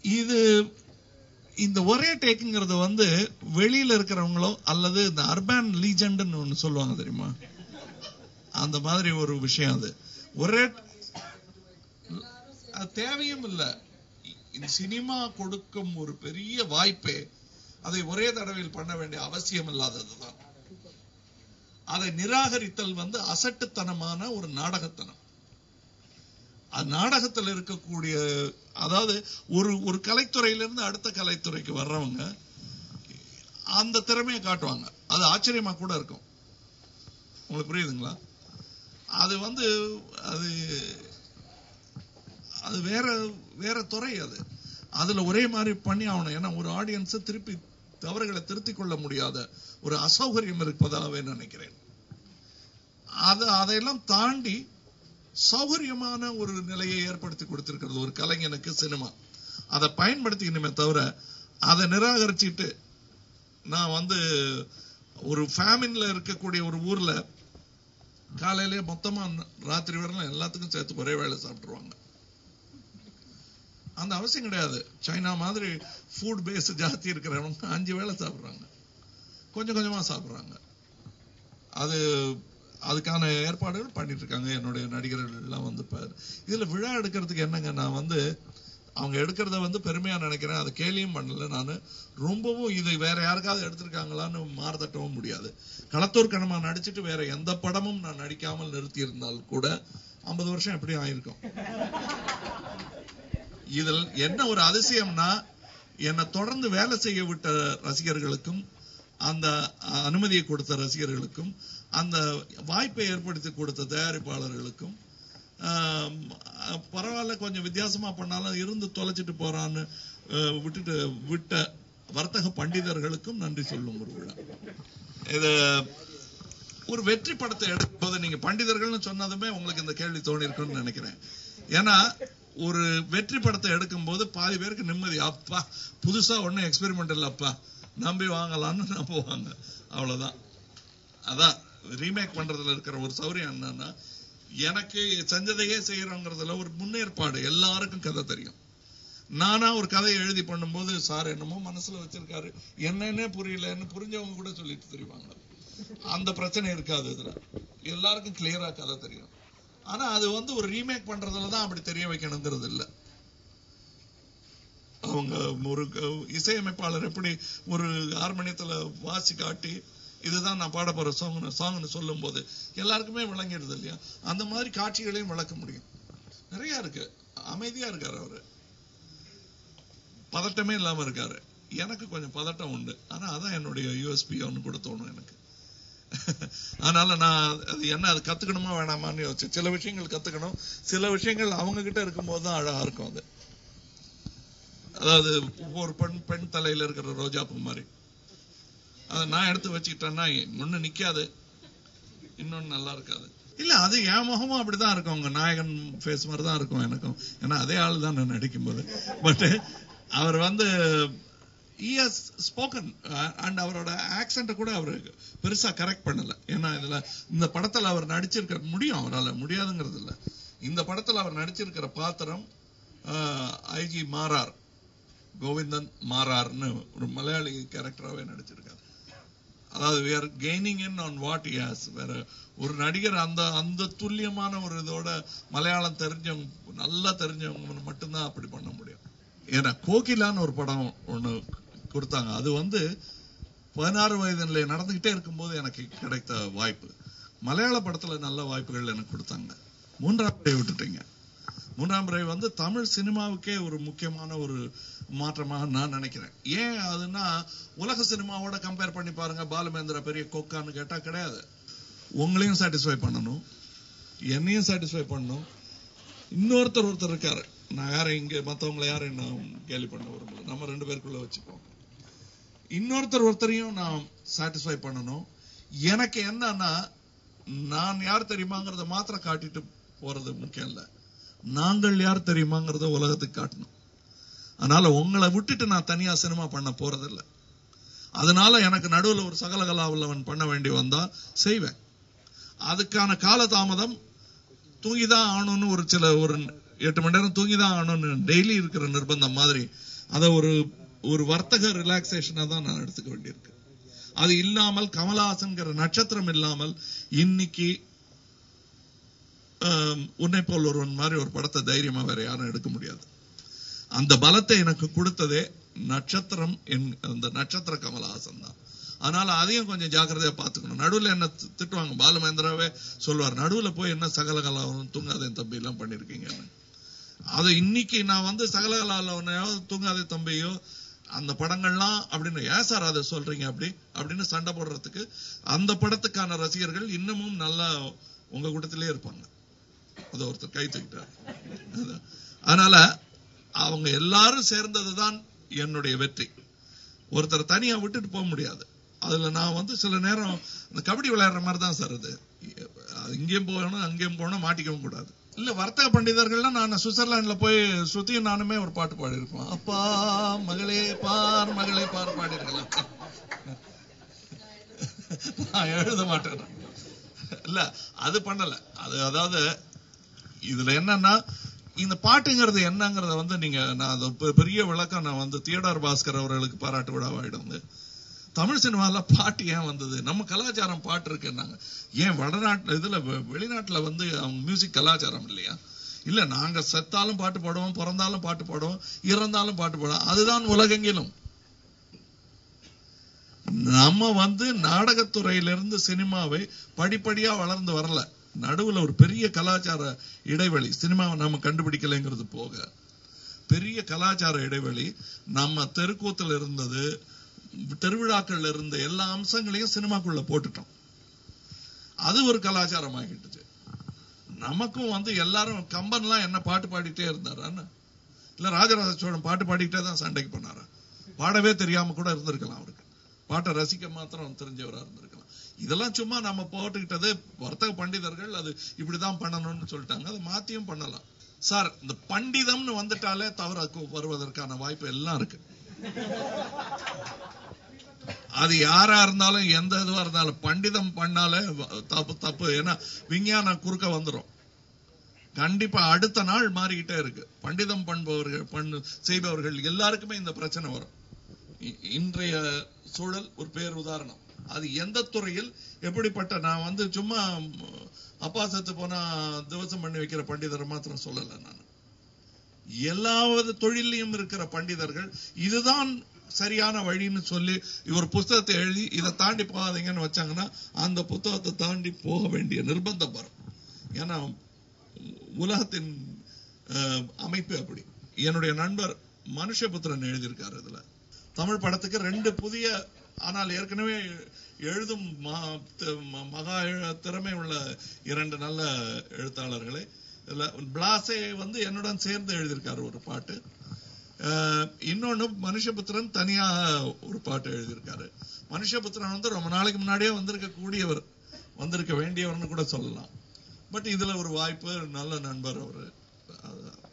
இது இந்த ஒரே டேக்குங்கிறது வந்து வெளியில இருக்கிறவங்களோ அல்லது இந்த அர்பன் லீஜெண்ட்னு ஒன்னு சொல்லுவாங்க தெரியுமா அந்த மாதிரி ஒரு விஷயம் அது ஒரே அது தேவையும் இல்ல இந்த சினிமா கொடுக்கும் ஒரு பெரிய வாய்ப்பே அதை ஒரே தடவையில் பண்ண வேண்டிய அவசியம் இல்லாததுதான் அதை நிராகரித்தல் வந்து அசட்டுத்தனமான ஒரு நாடகத்தனம் அது நாடகத்தில் இருக்கக்கூடிய அதாவது ஒரு ஒரு கலைத்துறையிலிருந்து அடுத்த கலைத்துறைக்கு வர்றவங்க அந்த திறமையை காட்டுவாங்க அது ஆச்சரியமா கூட இருக்கும் உங்களுக்கு புரியுதுங்களா அது வந்து அது அது வேற வேற துறை அது அதுல ஒரே மாதிரி பண்ணி ஆகணும் ஏன்னா ஒரு ஆடியன்ஸை திருப்பி தவறுகளை திருத்திக் கொள்ள முடியாத ஒரு அசௌகரியம் இருப்பதாகவே நினைக்கிறேன் அது அதையெல்லாம் தாண்டி சௌகரியமான ஒரு நிலையை ஏற்படுத்தி கொடுத்திருக்கிறது ஒரு கலைஞனுக்கு சினிமா அதை பயன்படுத்திக்கணுமே தவிர அதை நிராகரிச்சுட்டு நான் வந்து ஒரு ஃபேமின்ல இருக்கக்கூடிய ஒரு ஊர்ல காலையிலேயே மொத்தமா ராத்திரி வரலாம் எல்லாத்துக்கும் சேர்த்து ஒரே வேளை சாப்பிட்டுருவாங்க அந்த அவசியம் கிடையாது சைனா மாதிரி ஃபுட் பேஸ் ஜாஸ்தி இருக்கிறவங்க அஞ்சு வேளை சாப்பிடுறாங்க கொஞ்சம் கொஞ்சமா சாப்பிடுறாங்க அது அதுக்கான ஏற்பாடுகள் பண்ணிட்டு இருக்காங்க என்னுடைய நடிகர்கள் எல்லாம் வந்து பாரு இதுல விழா எடுக்கிறதுக்கு என்னங்க நான் வந்து அவங்க எடுக்கிறத வந்து பெருமையா நினைக்கிறேன் அதை கேலியும் பண்ணல நான் ரொம்பவும் இது வேற யாருக்காவது எடுத்திருக்காங்களான்னு மாறுதட்டவும் முடியாது களத்தூர் கணமா நடிச்சிட்டு வேற எந்த படமும் நான் நடிக்காமல் நிறுத்தி இருந்தால் கூட ஐம்பது வருஷம் எப்படியும் ஆயிருக்கும் இதில் என்ன ஒரு அதிசயம்னா என்னை தொடர்ந்து வேலை செய்ய விட்ட ரசிகர்களுக்கும் அந்த அனுமதியை கொடுத்த ரசிகர்களுக்கும் அந்த வாய்ப்பை ஏற்படுத்தி கொடுத்த தயாரிப்பாளர்களுக்கும் ஆம், அஹ், பரவாயில்ல கொஞ்சம் வித்தியாசமா பண்ணாலும் இருந்து தொலைச்சிட்டு போறான்னு அஹ், விட்டுட்டு விட்ட வர்த்தக பண்டிதர்களுக்கும் நன்றி சொல்லும் ஒரு விழா இது ஒரு வெற்றி படத்தை எடுக்கும்போது நீங்க பண்டிதர்கள்னு சொன்னதுமே உங்களுக்கு இந்த கேள்வி தோணி இருக்குன்னு நினைக்கிறேன் ஏன்னா ஒரு வெற்றி படத்தை எடுக்கும்போது பாதி பேருக்கு நிம்மதி அப்பா புதுசா ஒண்ணும் எக்ஸ்பெரிமெண்ட் இல்லப்பா நம்பி வாங்கலாம்னு நம்புவாங்க அவ்வளவுதான் அதான் ரீமேக் பண்றதுல இருக்கிற ஒரு சௌரியம் என்னன்னா எனக்கு செஞ்சதையே செய்யறோங்கிறதுல ஒரு முன்னேற்பாடு எல்லாருக்கும் கதை தெரியும் நானா ஒரு கதையை எழுதி பண்ணும்போது சார் என்னமோ மனசுல வச்சிருக்காரு என்னன்னே புரியலன்னு புரிஞ்சவங்க கூட சொல்லிட்டு தெரிவாங்க அந்த பிரச்சனை இருக்காது இதுல எல்லாருக்கும் கிளியரா கதை தெரியும் ஆனா அது வந்து ஒரு ரீமேக் பண்றதுல தான் அப்படி தெரிய வைக்கணுங்கிறது இல்ல அவங்க ஒரு க- இசையமைப்பாளர் எப்படி ஒரு ஹார்மோனியத்துல வாசி காட்டி இதுதான் நான் பாட போற சாங் சாங்னு சொல்லும் போது எல்லாருக்குமே விளங்கிடுது இல்லையா அந்த மாதிரி காட்சிகளையும் விளக்க முடியும் நிறைய இருக்கு அமைதியா இருக்காரு அவரு பதட்டமே இல்லாம இருக்காரு எனக்கு கொஞ்சம் பதட்டம் உண்டு ஆனா அதான் என்னுடைய யூஎஸ்பி ஒன்னு கூட தோணும் எனக்கு அதனால நான் அது என்ன அது கத்துக்கணுமா வேணாமான்னு யோசிச்சேன் சில விஷயங்கள் கத்துக்கணும் சில விஷயங்கள் அவங்க கிட்ட இருக்கும்போது தான் அழகா இருக்கும் அது அதாவது ஒரு பெண் பெண் தலையில இருக்கிற ரோஜா பூ மாதிரி அதை நான் எடுத்து வச்சுக்கிட்டேன்னா ஒண்ணு நிக்காது இன்னொன்னு நல்லா இருக்காது இல்ல அது என் முகமும் அப்படிதான் இருக்கும் உங்க நாயகன் ஃபேஸ் மாதிரி தான் இருக்கும் எனக்கும் ஏன்னா அதே ஆள் தான் நான் நடிக்கும்போது பட் அவர் வந்து இஎஸ் ஸ்போக்கன் அண்ட் அவரோட ஆக்சென்ட கூட அவர் பெருசா கரெக்ட் பண்ணல ஏன்னா இதுல இந்த படத்துல அவர் நடிச்சிருக்க முடியும் அவரால் முடியாதுங்கிறது இல்ல இந்த படத்துல அவர் நடிச்சிருக்கிற பாத்திரம் ஐஜி மாறார் கோவிந்தன் மாறார்னு ஒரு மலையாளி கேரக்டராகவே நடிச்சிருக்காரு அதாவது we are gaining in on what he has வேற ஒரு நடிகர் அந்த அந்த துல்லியமான ஒரு இதோட மலையாளம் தெரிஞ்சவங்க நல்லா தெரிஞ்சவங்க மட்டும்தான் அப்படி பண்ண முடியும் ஏன்னா கோகிலான்னு ஒரு படம் ஒண்ணு கொடுத்தாங்க அது வந்து பதினாறு வயது நிலை நடந்துகிட்டே இருக்கும்போது எனக்கு கிடைத்த வாய்ப்பு மலையாள படத்துல நல்ல வாய்ப்புகள் எனக்கு கொடுத்தாங்க மூன்றாம் பிறை விட்டுட்டீங்க மூன்றாம் பிறை வந்து தமிழ் சினிமாவுக்கே ஒரு முக்கியமான ஒரு மாற்றமாக நான் நினைக்கிறேன் ஏன் அதுன்னா உலக சினிமாவோட கம்பேர் பண்ணி பாருங்க பாலுமேந்திரா பெரிய கொக்கான்னு கேட்டா கிடையாது உங்களையும் சாட்டிஸ்ஃபை பண்ணணும் என்னையும் சாட்டிஸ்ஃபை பண்ணணும் இன்னொருத்தர் ஒருத்தர் இருக்காரு நான் யாரும் இங்க மத்தவங்களை யாரும் நான் கேலி பண்ண விரும்பல நம்ம ரெண்டு பேருக்குள்ள வச்சுப்போம் இன்னொருத்தர் ஒருத்தரையும் நான் சாட்டிஸ்ஃபை பண்ணணும் எனக்கு என்னன்னா நான் யார் தெரியுமாங்கிறத மாத்திரம் காட்டிட்டு போறது முக்கியம் இல்ல நாங்கள் யார் தெரியுமாங்கிறத உலகத்துக்கு காட்டணும் அதனால உங்களை விட்டுட்டு நான் தனியா சினிமா பண்ண போறதில்ல அதனால எனக்கு நடுவுல ஒரு சகலகலா உள்ளவன் பண்ண வேண்டி வந்தா செய்வேன் அதுக்கான காலதாமதம் தூங்கிதான் ஆகணும்னு ஒரு சில ஒரு எட்டு மணி நேரம் தூங்கி தான் ஆகணும்னு டெய்லி இருக்கிற நிர்பந்தம் மாதிரி அதை ஒரு ஒரு வர்த்தக ரிலாக்ஸேஷனா தான் நான் எடுத்துக்க வேண்டியிருக்கு அது இல்லாமல் கமலஹாசன்கிற நட்சத்திரம் இல்லாமல் இன்னைக்கு ஆம், உன்னை போல் ஒருவன் மாதிரி ஒரு படத்தை தைரியமா வேற யாரும் எடுக்க முடியாது அந்த பலத்தை எனக்கு கொடுத்ததே நட்சத்திரம் என் அந்த நட்சத்திர கமலஹாசன் தான் அதனால அதையும் கொஞ்சம் ஜாக்கிரதையா பாத்துக்கணும் நடுவுல என்ன தி- திட்டுவாங்க பாலுமேந்திராவே சொல்லுவார் நடுவுல போய் என்ன சகலகலாவும் தூங்காதே தம்பி எல்லாம் பண்ணிருக்கீங்கன்னு அது இன்னைக்கு நான் வந்து சகலகலாவனையோ தூங்காதே தம்பியோ அந்த படங்கள்லாம் அப்படின்னு ஏன் சார் அதை சொல்றீங்க அப்படி அப்படின்னு சண்டை போடுறதுக்கு அந்த படத்துக்கான ரசிகர்கள் இன்னமும் நல்லா உங்க கூட்டத்திலே இருப்பாங்க அதை ஒருத்தர் கை தூக்கிட்டார் அதான். அதனால அவங்க எல்லாரும் சேர்ந்ததுதான் என்னுடைய வெற்றி ஒருத்தர் தனியா விட்டுட்டு போக முடியாது அதுல நான் வந்து சில நேரம் இந்த கபடி விளையாடுற மாதிரி தான் சார் அது இங்கேயும் போகணும் அங்கேயும் போகணும் மாட்டிக்கவும் கூடாது இல்ல வர்த்தக பண்டிதர்கள்லாம் நான் சுவிட்சர்லாந்துல போய் ஸ்ருதியும் நானுமே ஒரு பாட்டு பாடியிருக்கோம் அப்பா மகளே பார் மகளே பார் பாடிருக்கலாம் நான் எழுத மாட்டேன் இல்ல அது பண்ணல அது அதாவது இதுல என்னன்னா இந்த பாட்டுங்கிறது என்னங்கறத வந்து நீங்க நான் அது பெ- பெரிய விளக்கம் நான் வந்து தியோடார் பாஸ்கர் அவர்களுக்கு பாராட்டு விழாவாயிடும் வந்து தமிழ் சினிமால பாட்டு ஏன் வந்தது நம்ம கலாச்சாரம் பாட்டு இருக்குன்னாங்க ஏன் வடநாட்டுல இதுல வெ- வெளிநாட்டுல வந்து அவங்க மியூசிக் கலாச்சாரம் இல்லையா இல்ல நாங்க செத்தாலும் பாட்டு பாடுவோம் பிறந்தாலும் பாட்டு பாடுவோம் இறந்தாலும் பாட்டு பாடுவோம் அதுதான் உலகெங்கிலும் நம்ம வந்து நாடகத்துறையிலிருந்து சினிமாவை படிப்படியா வளர்ந்து வரல நடுவுல ஒரு பெரிய கலாச்சார இடைவெளி சினிமாவை நம்ம கண்டுபிடிக்கலைங்கிறது போக பெரிய கலாச்சார இடைவெளி நம்ம தெருக்கூத்துல இருந்தது திருவிழாக்கள்ல இருந்த எல்லா அம்சங்களையும் சினிமாக்குள்ள போட்டுட்டோம் அது ஒரு கலாச்சாரம் ஆகிட்டுச்சு நமக்கும் வந்து எல்லாரும் கம்பன்லாம் என்ன பாட்டு பாடிட்டே இருந்தாரான்னு இல்ல ராஜராஜ சோழன் பாட்டு பாடிக்கிட்டே தான் சண்டைக்கு பண்ணாரா பாடவே தெரியாம கூட இருந்திருக்கலாம் அவருக்கு பாட்டை ரசிக்க மாத்திரம் தெரிஞ்சவரா இருந்திருக்கலாம் இதெல்லாம் சும்மா நம்ம போட்டுக்கிட்டது வர்த்தக பண்டிதர்கள் அது இப்படிதான் பண்ணணும்னு சொல்லிட்டாங்க அதை மாத்தியும் பண்ணலாம் சார் இந்த பண்டிதம்னு வந்துட்டாலே தவறு வருவதற்கான வாய்ப்பு எல்லாம் இருக்கு அது யாரா இருந்தாலும் எந்த இதுவா இருந்தாலும் பண்டிதம் பண்ணாலே வ- தப்பு தப்பு ஏன்னா விஞ்ஞானம் குறுக்க வந்துரும் கண்டிப்பா அடுத்த நாள் மாறிக்கிட்டே இருக்கு பண்டிதம் பண்ணுபவர்கள் பண்ணு செய்பவர்கள் எல்லாருக்குமே இந்த பிரச்சனை வரும் இ- இன்றைய சூழல் ஒரு பேர் உதாரணம் அது எந்த துறையில் எப்படிப்பட்ட நான் வந்து சும்மா ம், அப்பா செத்து போனா திவசம் பண்ணி வைக்கிற பண்டிதரை மாத்திரம் சொல்லல நான் எல்லாவது தொழிலையும் இருக்கிற பண்டிதர்கள் இதுதான் சரியான வழின்னு சொல்லி இவர் புஸ்தகத்தை எழுதி இதை தாண்டி போகாதீங்கன்னு வச்சாங்கன்னா அந்த புத்தகத்தை தாண்டி போக வேண்டிய நிர்பந்தம் வரும் ஏன்னா உலகத்தின் அஹ், அமைப்பு அப்படி என்னுடைய நண்பர் மனுஷபுத்திரன் எழுதியிருக்காரு இதுல தமிழ் படத்துக்கு ரெண்டு புதிய ஆனால் ஏற்கனவே எழுதும் ம- த- ம- மகா எழு- திறமை உள்ள இரண்டு நல்ல எழுத்தாளர்களை இதுல பிளாஸே வந்து என்னுடன் சேர்ந்து எழுதியிருக்காரு ஒரு பாட்டு அஹ், இன்னொன்னு மனுஷபுத்திரன் தனியா ஒரு பாட்டு எழுதியிருக்காரு மனுஷபுத்திரன் வந்து ரொம்ப நாளைக்கு முன்னாடியே வந்திருக்க கூடியவர் வந்திருக்க வேண்டியவர்னு கூட சொல்லலாம் பட் இதுல ஒரு வாய்ப்பு நல்ல நண்பர் அவரு அது